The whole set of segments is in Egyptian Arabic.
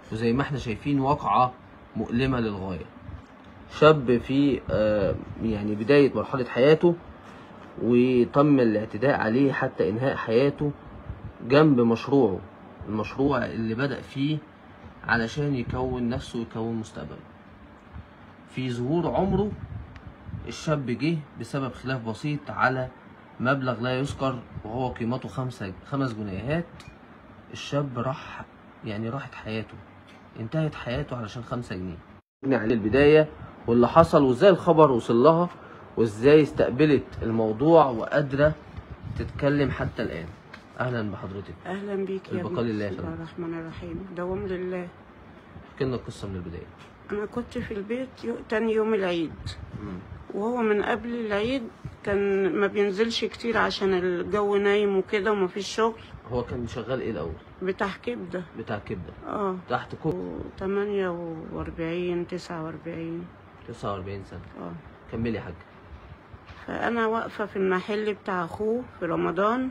وزي ما احنا شايفين واقعة مؤلمة للغاية شاب في آه، يعني بداية مرحلة حياته وتم الاعتداء عليه حتى إنهاء حياته جنب مشروعه المشروع اللي بدأ فيه علشان يكون نفسه ويكون مستقبله في ظهور عمره الشاب جه بسبب خلاف بسيط على مبلغ لا يذكر وهو قيمته خمسة خمس جنيهات الشاب راح يعني راحت حياته انتهت حياته علشان خمسة جنيه نبني عليه البداية واللي حصل وازاي الخبر وصل لها وازاي استقبلت الموضوع وقادرة تتكلم حتى الآن أهلا بحضرتك اهلا بيك يا البقاء ابني. لله يا بسم الله فندم. الرحمن الرحيم دوام لله احكي لنا القصة من البداية انا كنت في البيت يو... تاني يوم العيد مم. وهو من قبل العيد كان ما بينزلش كتير عشان الجو نايم وكده ومفيش شغل هو كان شغال ايه الأول؟ بتاع كبده بتاع كبدة اه تحت كوب 48 49 49 سنة اه كملي يا حاج فانا واقفه في المحل بتاع اخوه في رمضان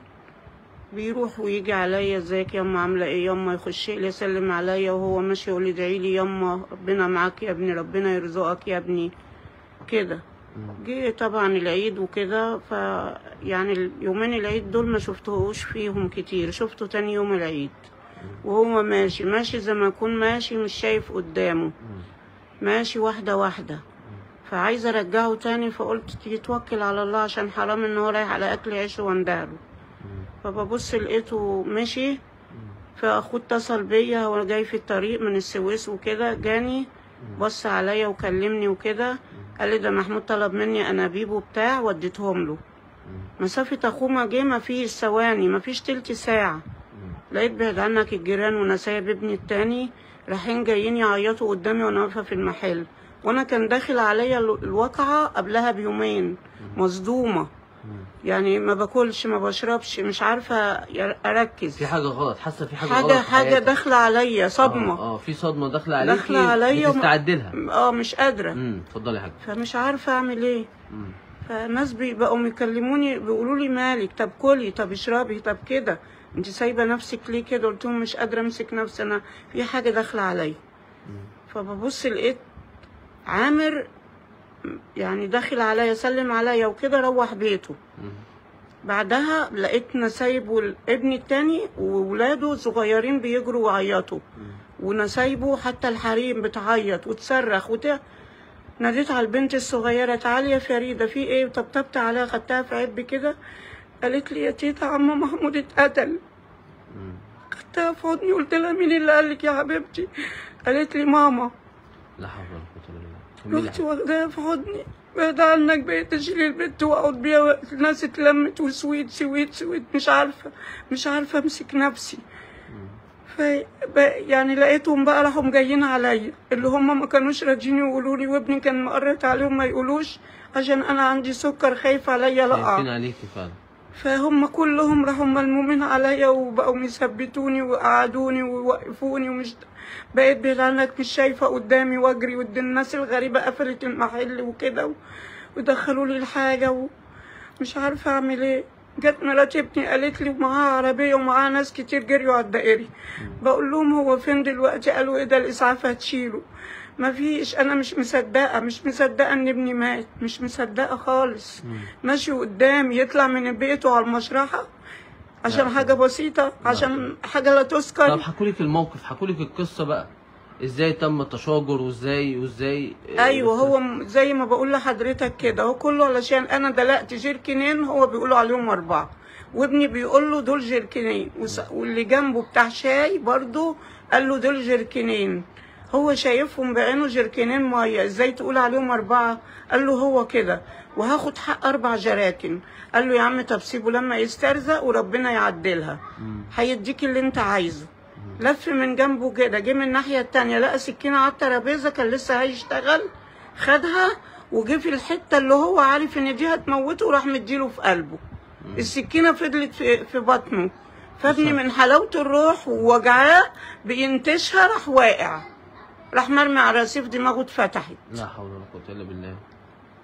بيروح ويجي عليا ازيك ياما عامله ايه ياما يخش لي يسلم عليا وهو ماشي يقول لي ادعي لي ياما ربنا معاك يا ابني ربنا يرزقك يا ابني كده مم. جه طبعا العيد وكده ف يعني يومين العيد دول ما شفتهوش فيهم كتير شفته تاني يوم العيد وهو ماشي ماشي زي ما يكون ماشي مش شايف قدامه مم. ماشي واحدة واحدة فعايزة ارجعه تاني فقلت تيجي توكل على الله عشان حرام ان هو رايح على اكل عيشه واندهله مم. فببص لقيته مشي مم. فاخوه اتصل بيا هو جاي في الطريق من السويس وكده جاني بص عليا وكلمني وكده قال لي ده محمود طلب مني انابيب وبتاع وديتهم له مم. مسافة اخوه ما جه ما فيش ثواني ما فيش تلت ساعة مم. لقيت بعد عنك الجيران وانا سايب ابني التاني رايحين جايين يعيطوا قدامي وانا واقفه في المحل وانا كان داخل عليا ال- الواقعه قبلها بيومين مصدومه مم. يعني ما باكلش ما بشربش مش عارفه ي- اركز في حاجة غلط حاسة في حاجة, غلط حاجه في حاجه حياتك. داخله عليا صدمه اه, اه في صدمة داخلة عليكي داخلة عليا وما- بتستعد لها اه مش قادره امم اتفضلي يا حاج فمش عارفه اعمل ايه مم. فالناس بي- بقوا يكلموني بيقولوا لي مالك طب كلي طب اشربي طب كده انت سايبه نفسك ليه كده قلت لهم مش قادره امسك نفسي انا في حاجه داخله عليا مم. فببص لقيت عامر يعني داخل عليا سلم عليا وكده روح بيته مم. بعدها لقيتنا سايبه ابني التاني وولاده صغيرين بيجروا ويعيطوا ونسايبه حتى الحريم بتعيط وتصرخ وت... ناديت على البنت الصغيرة تعالي يا فريدة في ايه وطبطبت عليها خدتها في عب كده قالت لي يا تيتا عم محمود اتقتل مم. خدتها في حضني قلت لها مين اللي قالك يا حبيبتي قالت لي ماما لا حول ولا قوة إلا بالله كملي يا رحت حاج واخداها في حضني بعد عنك بقيت اشيل البنت واقعد بيها الناس اتلمت وسويت سويت سويت مش عارفه مش عارفه امسك نفسي مم. ف يعني لقيتهم بقى راحوا جايين عليا اللي هم ما كانوش راضيين يقولوا لي وابني كان مقرت عليهم ما يقولوش عشان انا عندي سكر خايف عليا خايفين لقع عليكي فعلا فهم كلهم راحوا ملمومين عليا وبقوا يثبتوني وقعدوني ووقفوني ومش بقيت بعيد عنك مش شايفه قدامي واجري قدام الناس الغريبه قفلت المحل وكده و... ودخلوا لي الحاجه ومش عارفه اعمل ايه جت مرات ابني قالت لي ومعاها عربيه ومعاها ناس كتير جريوا على الدائري بقول لهم هو فين دلوقتي قالوا ايه ده الاسعاف هتشيله مفيش انا مش مصدقه مش مصدقه ان ابني مات مش مصدقه خالص مم. ماشي قدامي يطلع من بيته على المشرحة عشان لا. حاجة بسيطة عشان حاجة لا طب تذكر حكولك الموقف حكولك القصة بقى ازاي تم التشاجر وازاي وازاي ايوه هو م- زي ما بقول لحضرتك كده هو كله علشان انا دلقت جيركنين هو بيقولوا عليهم اربعة وابني بيقول له دول جيركنين وس- واللي جنبه بتاع شاي برضو قال له دول جيركنين هو شايفهم بعينه جيركنين ميه ازاي تقول عليهم اربعة قال له هو كده وهاخد حق اربع جراكن قال له يا عم طب سيبه لما يسترزق وربنا يعدلها مم. هيديك اللي انت عايزه لف من جنبه كده جه من الناحية التانية لقى سكينة على الترابيزة كان لسه هيشتغل خدها وجه في الحتة اللي هو عارف ان دي هتموته وراح مديله في قلبه السكينة فضلت في, في بطنه فابني من حلاوة الروح ووجعاه بينتشها راح واقع راح مرمي على رصيف دماغه اتفتحت لا حول ولا قوة الا بالله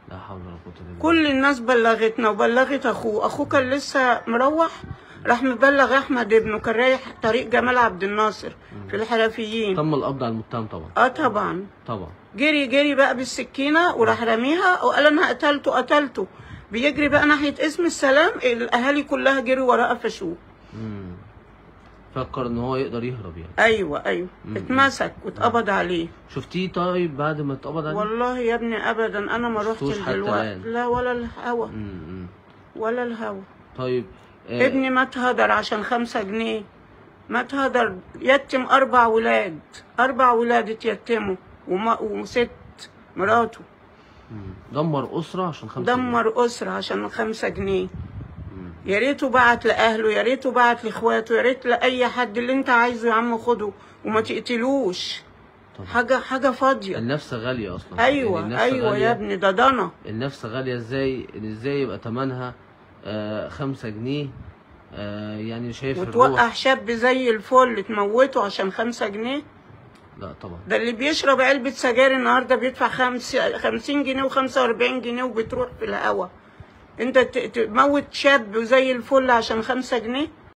لا حول ولا قوه الا بالله كل الناس بلغتنا وبلغت اخوه اخوه كان لسه مروح راح مبلغ احمد ابنه كان رايح طريق جمال عبد الناصر في الحرفيين تم القبض على المتهم طبعا اه طبعا طبعا جري جري بقى بالسكينه وراح راميها وقال انا قتلته قتلته بيجري بقى ناحيه اسم السلام الاهالي كلها جري وراه قفشوه مم. فكر ان هو يقدر يهرب يعني ايوه ايوه اتمسك واتقبض عليه شفتيه طيب بعد ما اتقبض عليه والله يا ابني ابدا انا ما رحتش شفتوش حتى دلوقتي الآن؟ لا ولا الهوا مم. مم. ولا الهوا طيب آه، ابني مات هدر عشان خمسة جنيه مات هدر يتم أربع ولاد أربع ولاد اتيتموا وما وست مراته مم. دمر اسره عشان خمسة جنيه. دمر أسرة عشان خمسة جنيه مم. يا ريته بعت لأهله يا ريته بعت لإخواته يا ريت لأي حد اللي أنت عايزه يا عم خده وما تقتلوش طبعا حاجة حاجة فاضية النفس غاليه اصلا يعني أيوة النفس أيوة غالية. يا ابني ده ضنا النفس غالية ازاي ازاي يبقى تمنها آه خمسة جنيه آه يعني شايف وتوقع الروح شاب زي الفل تموته عشان خمسة جنيه لا طبعا ده اللي بيشرب علبة سجاير النهاردة بيدفع خمس خمسين جنيه وخمسة وأربعين جنيه وبتروح في الهوا انت ت- تموت شاب زي الفل عشان خمسة جنيه